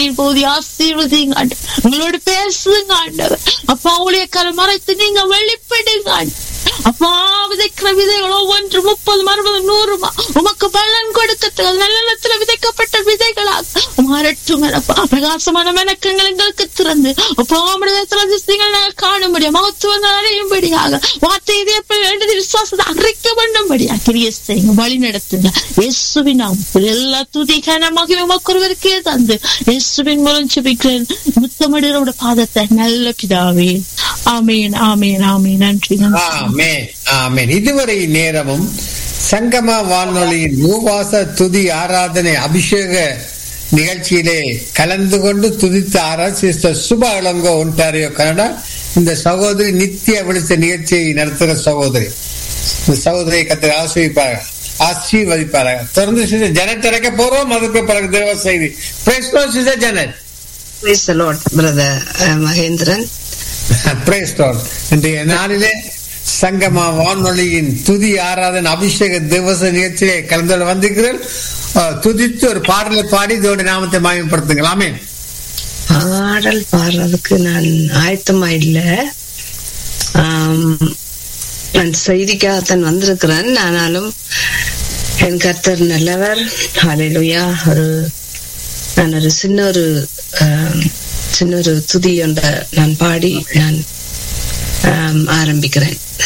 வேலையில் போதி ஆசீர்வதிங்க ஆண்டவர். உங்களோட பேசுங்க ஆண்டவர் அப்பா ஊழியக்கார மறைத்து நீங்க வெளிப்படுங்க ஆண்டவர். அப்பா விதைக்கிற விதைகள் ஒவ்வொன்று முப்பது அறுபது நூறுமா உமக்கு பலன் கொடுக்கட்டு நல்லத்துல விதைக்கப்பட்ட விதைகளாக மாறட்டும் அப்பா பிரகாசமான மெனக்கங்கள் எங்களுக்கு திறந்து அப்பா அதிசயங்கள் நாங்கள் காண முடியும் மகத்துவங்கள் அடையும்படியாக வார்த்தை இதயத்தில் எழுதி விசுவாசத்தை அறிக்க பண்ணும்படியா கிரிய செய்யுங்க வழி நடத்துங்க இயேசுவின் நாமத்தில் எல்லா துதி கனமாக உமக்குருவருக்கே தந்து இயேசுவின் மூலம் செபிக்கிறேன் முத்தமிடரோட பாதத்தை நல்ல பிதாவே ஆமீன் ஆமீன் ஆமீன் நன்றி நன்றி ஆமென் ஆமென் இதுவரை நேரமும் சங்கம வானொலியின் மூவாச துதி ஆராதனை அபிஷேக நிகழ்ச்சியிலே கலந்து கொண்டு துதித்த ஆரா sister Subha Ilango Ontario Canada இந்த சகோதரி நித்திய விழித்த நிகழ்ச்சியை நடத்துகிற சகோதரி இந்த சகோதரியை கத்து ஆசிரிப்பார்கள் ஆசீர்வதிப்பார்கள் தொடர்ந்து சிஸ்டர் ஜனத் இறக்க போறோம் அதுக்கு பிறகு தேவ செய்தி Praise God, sister Janath Praise the Lord, brother uh, Mahendran. Praise God. இன்றைய நாளிலே சங்கமா வானொலியின் துதி ஆராதனை அபிஷேக திவச நிகழ்ச்சியிலே கலந்து கொள்ள வந்திருக்கிறேன் அஹ், துதித்து ஒரு பாடலை பாடி இதோட நாமத்தை மாயப்படுத்துங்களாமே பாடல் பாடுறதுக்கு நான் ஆயத்தமா இல்ல ஆம், நான் செய்திக்காகத்தான் வந்திருக்கிறேன் ஆனாலும் என் கர்த்தர் நல்லவர் ஹalleluya ஒரு நான் ஒரு சின்ன ஒரு ஆம், சின்ன ஒரு துதி ஒன்றை நான் பாடி நான் ஆம், ஆரம்பிக்கிறேன்